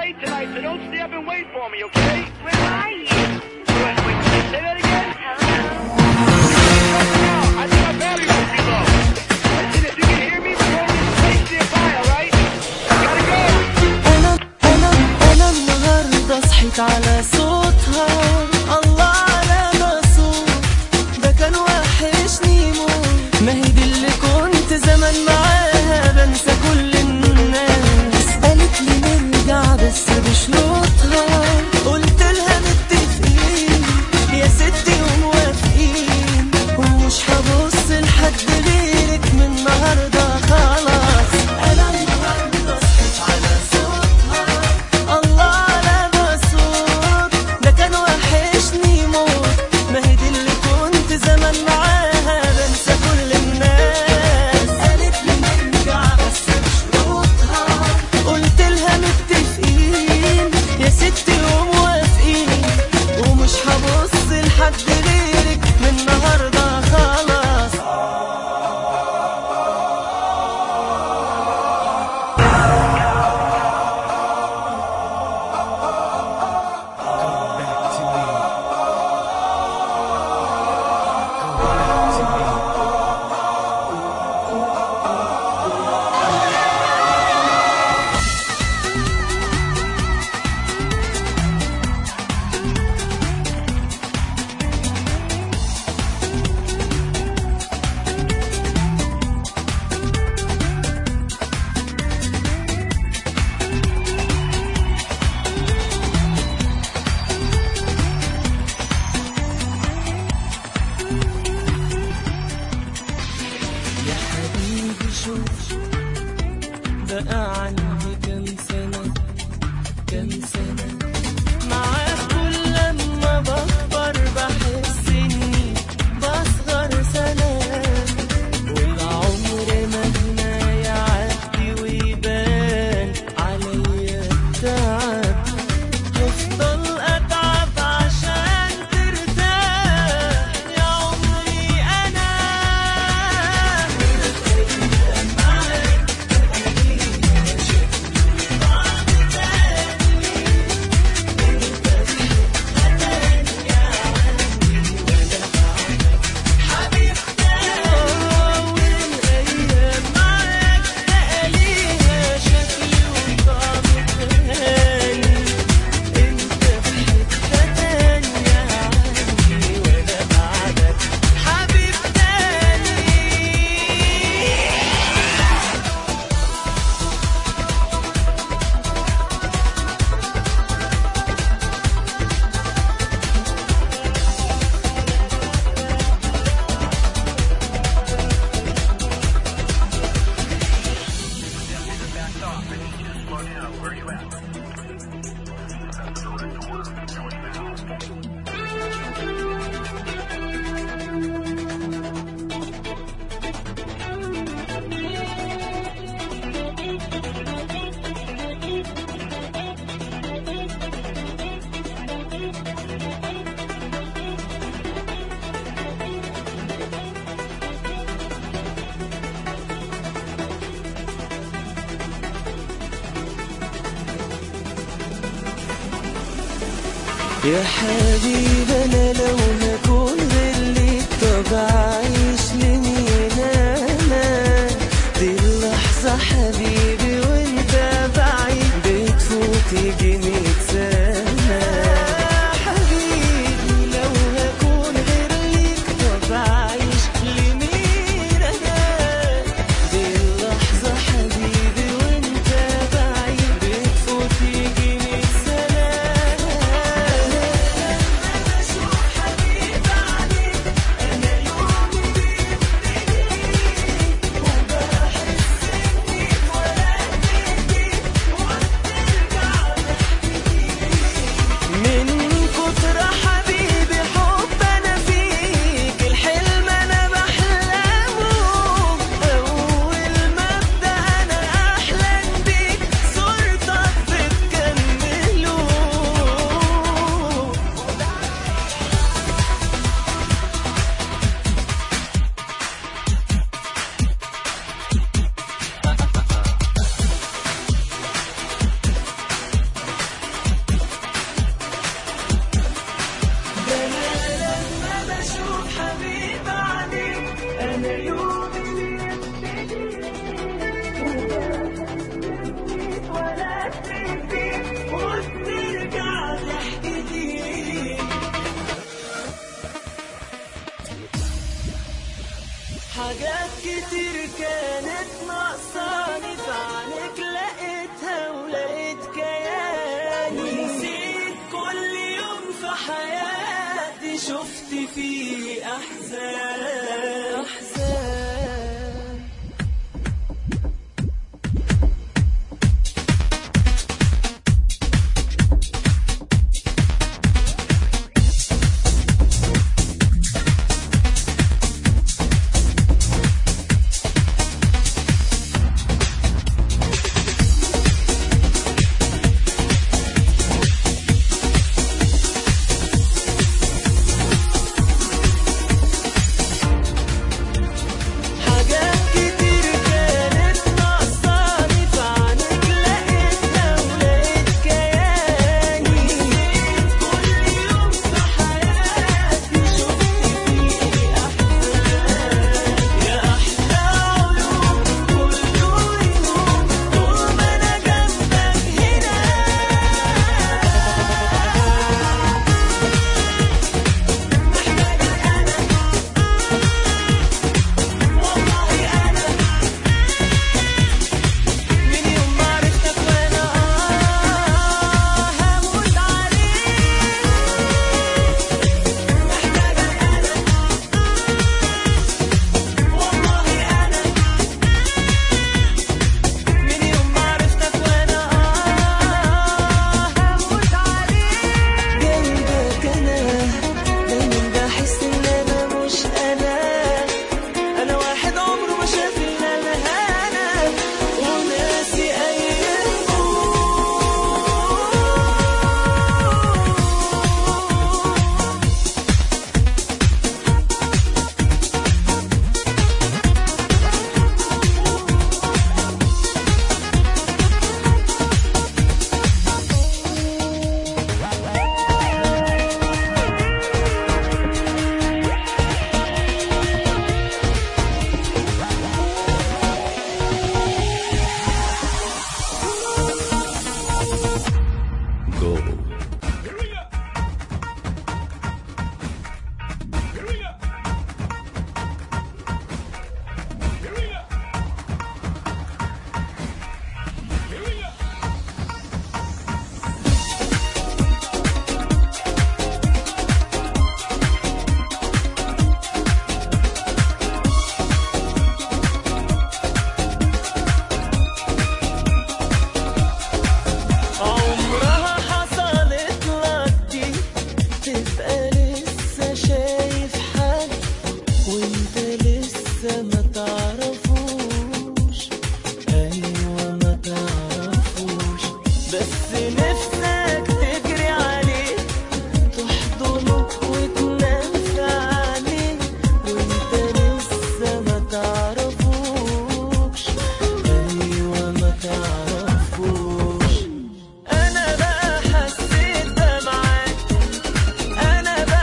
late tonight, so don't stay up and wait for me, okay? Where are you? Wait, wait, say that again? Hello? I think my battery must be low. Listen, if you can hear me, we're going to place nearby, alright? Gotta go! انا انا انا النهارده صحيت على صوتها الله على ما صوت ده كان وحشني موت ما هي دي اللي كنت زمان معاها بنسى كل الناس قالت لي نرجع بس بشروطها قلت لها متفقين يا ستي وموافقين ومش هبص لحد غيرك من النهارده خلاص انا النهارده صحيت على صوتها الله على بصوت ده كان وحشني موت ما هي دي اللي كنت زمان معاها بنسى كل الناس قالت لي نرجع بس بشروطها قلت لها متفقين يا ستي وموافقين ومش هبص لحد غيرك من النهارده خلاص يا حبيبي شوف بقى عندي كام سنة كام سنة معاك كل لما بكبر بحس اني بصغر سنة والعمر مهما يعدي ويبان عليا التعب هفضل اتعب عشان ترتاح يا عمري انا حبيب تاني يا حبيبي انا لو هكون غير طب اعيش لمين انا دي اللحظة حبيبي وانت بعيد بتفوت يجي مية سنة حبيبي لو هكون غير ليك طب اعيش لمين انا دي اللحظة حبيبي وانت بعيد بتفوت يجي مية سنة حاجات كتير كانت ناقصاني في عنك لقيتها ولقيت كياني ونسيت كل يوم في حياتي شفت فيه أحزان أحزان حاجات كتير كانت ناقصاني في عنك لقيتها ولقيت كياني كل يوم في حياتي شفت فيه أحزان يا أحلى عيون كله يهون طول ما أنا جنبك هنا والله أنا من يوم ما عرفتك وأنا آه هموت عليك محتاجك أنا والله أنا من يوم ما عرفتك وأنا آه هموت عليك جنبك أنا دايما بحس إن أنا مش أنا أنا واحد عمره ما شاف إلا الهنا وناسي أيامه عمرها حصلت لك دي تبقى لسه شايف حد وانت لسه ما تعرفوش ايوه ما تعرفوش بس نفسك تجري عليه تحضنه وتنام في عينيه وانت لسه ما تعرفوش ايوه ما تعرفوش انا بقى حسيت ده معاك انا بقى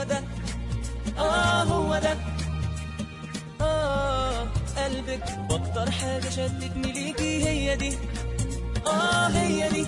هو ده اه هو ده اه قلبك واكتر حاجة شدتني ليكي هي دي اه هي دي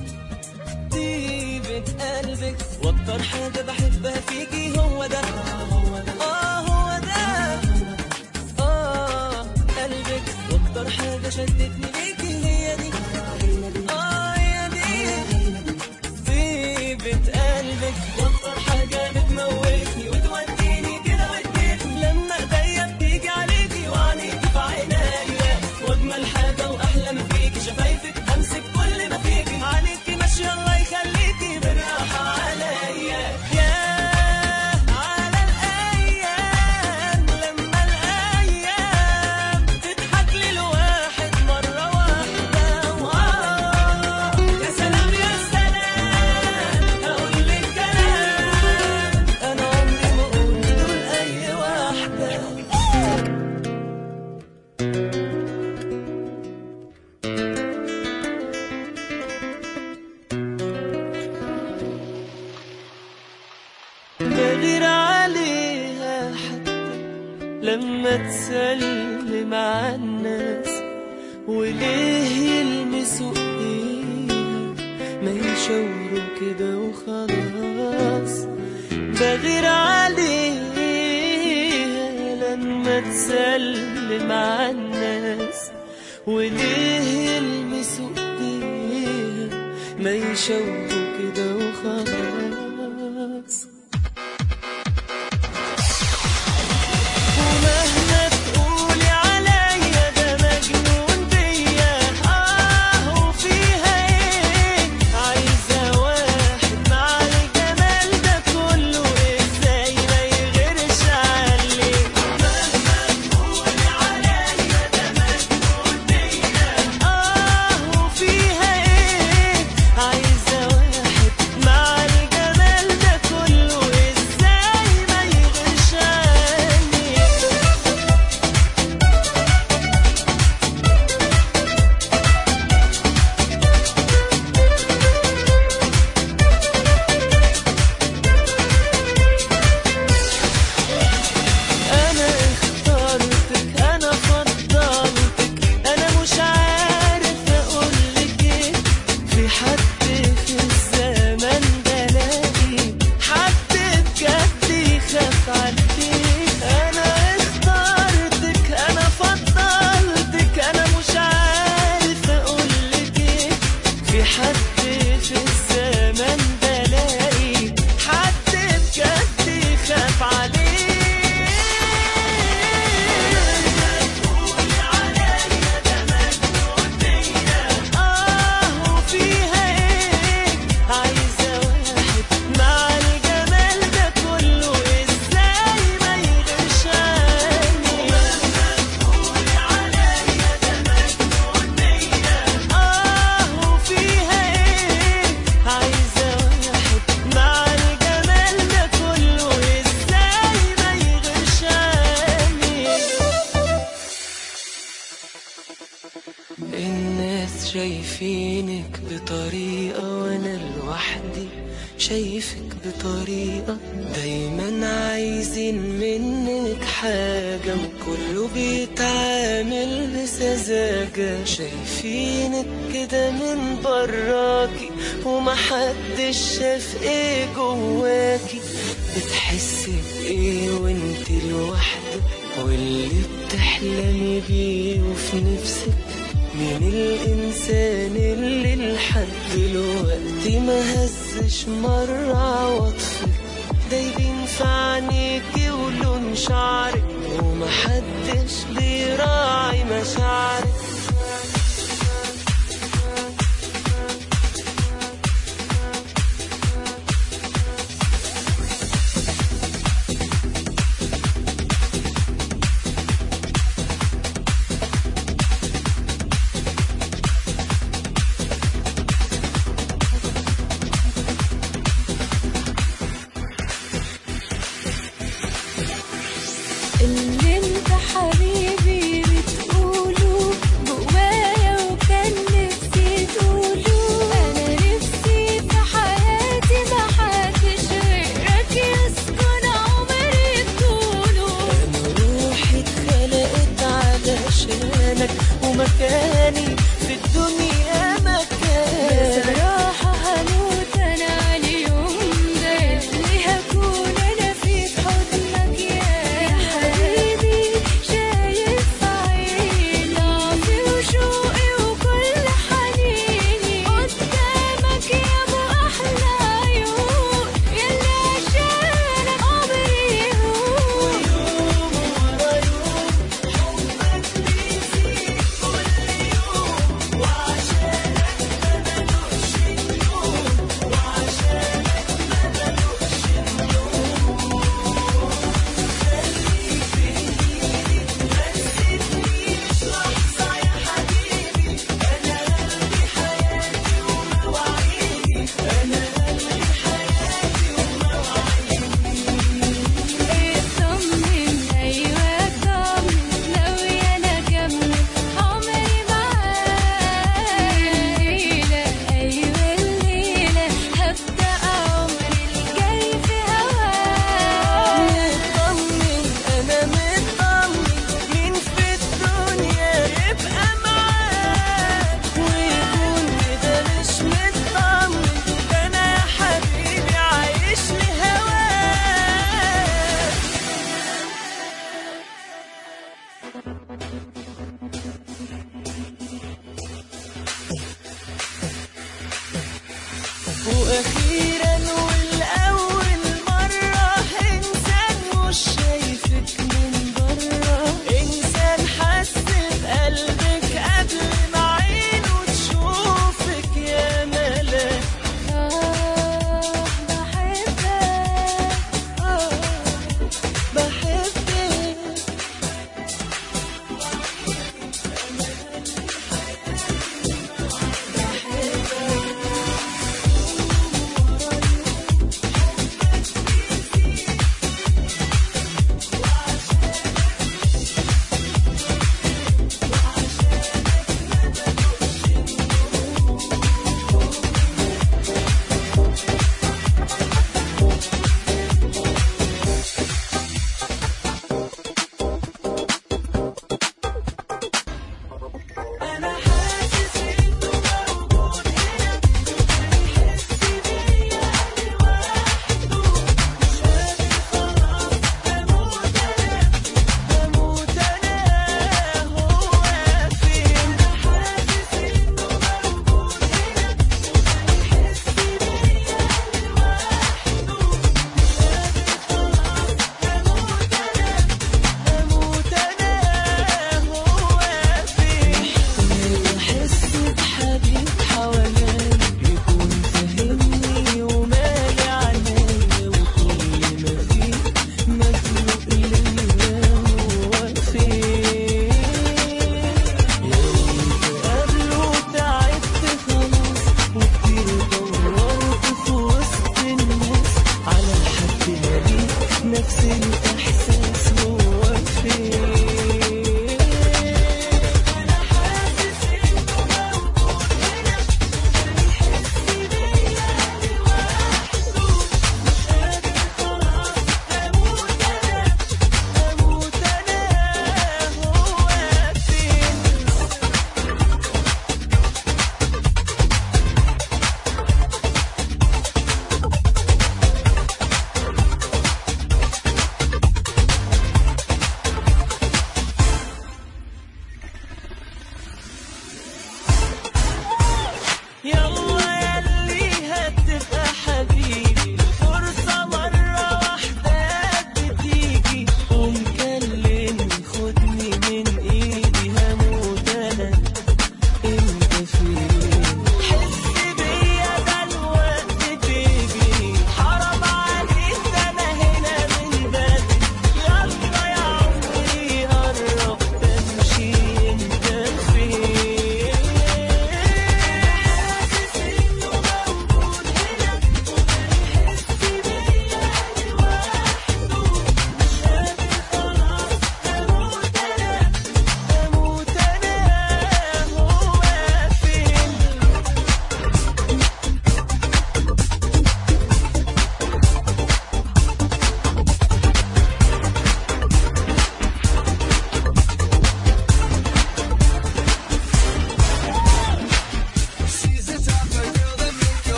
طيبة قلبك واكتر حاجة بحبها فيكي هو ده اه هو ده اه قلبك واكتر حاجة شدتني ليكي هي دي اه هي دي طيبة قلبك واكتر حاجة بتموتني وتوديني كده وتجيبني لما ايديا بتيجي عليكي وعينيكي في عينيا واجمل حاجة واحلى ما فيكي شفايفك همسك كل ما فيكي عليكي ماشية الله يخليكي بالراحة عليا يا على الايام لما الايام تضحك للواحد مرة واحدة وآه يا سلام يا سلام هقول لك كلام انا عمري ما قلت دول اي واحدة بغير عليها حتى لما تسلم على الناس وليه يلمسوا ايديها ما يشاوروا كده وخلاص بغير عليها لما تسلم على الناس وليه يلمسوا ايديها ما يشاوروا كده وخلاص ومهما تقولي عليا ده مجنون بيا اه وفيها ايه عايزة واحد مع الجمال ده كله ازاي ما يغيرش عليه مهما تقولي عليا ده مجنون بيا اه وفيها ايه عايزة واحد مع الجمال ده كله ازاي ما يغيرش عليه انا اخترتك انا فضلتك انا مش عارف اقولك ايه في حد في الزمن ده لاقي حد بجد يخاف عليك انا اخترتك انا فضلتك انا مش عارف اقولك ايه في حد في الزمن ده لاقي حد بجد يخاف عليك آه وفيها إيه عايزة واحد مع الجمال ده كله إزاي ما يغيرش عني آه وفيها إيه عايزة واحد مع الجمال ده كله إزاي ما يغيرش عني الناس شايفينك بطريقة وانا لوحدي شايفك بطريقة دايما عايزين منك حاجة وكله بيتعامل بسذاجة شايفينك كده من براكي ومحدش شاف ايه جواكي بتحسي بايه وانت لوحدك واللي بتحلمي بيه وفي نفسك مين الإنسان اللي لحد دلوقتي ما هزش مرة عواطفك ده يبين في عينيكي ولون شعرك ومحدش بيراعي مشاعرك اللي انت حبيبي بتقوله جوايا وكان نفسي تقوله انا نفسي في حياتي محدش غيرك يسكن مكاني في الدنيا مكاني بصراحة هموت أنا على اليوم ده اللي هكون أنا في حضنك يا حبيبي شايف في عيني ضعفي وشوقي وكل حنيني قدامك يا أبو أحلى عيون يلي عشانك عمري يهون يوم ورا يوم حبك بيزيد كل يوم وعشانك ما بلوش اليوم وعشانك ما بلوش اليوم خليك في ايدي ما تسيبنيش لحظة يا حبيبي أنا قلبي حياتي ومواعيدي أنا قلبي حياتي اطمن ايوه اطمن ناوية انا اكمل عمري معاك الليلة ايوه الليلة هبدأ عمري الجاي في هواك مطمن انا مطمن مين في الدنيا يبقى معاك ويكون كده مش مطمن ده انا يا حبيبي عايش لهواك واخيرا والاول مره انسان مش شايفك من بره انسان حس بقلبك قبل ما عينه تشوفك يا ملاك آه بحبك آه بحبك انا حاسس انه موجود هنا بيحس بيا لوحده مش قادر خلاص بموت انا بموت انا هو فين انا حاسس انه موجود هنا بيحس بيا لوحده مش قادر خلاص بموت انا بموت انا هو فين احس بحبيب حواليا يكون فاهمني ومالي عنايا وكل ما فيه مخلوق ليا هو فين يا ريت قبله تعبت خلاص وكتير دورت في وسط الناس على حد يليق نفس الإحساس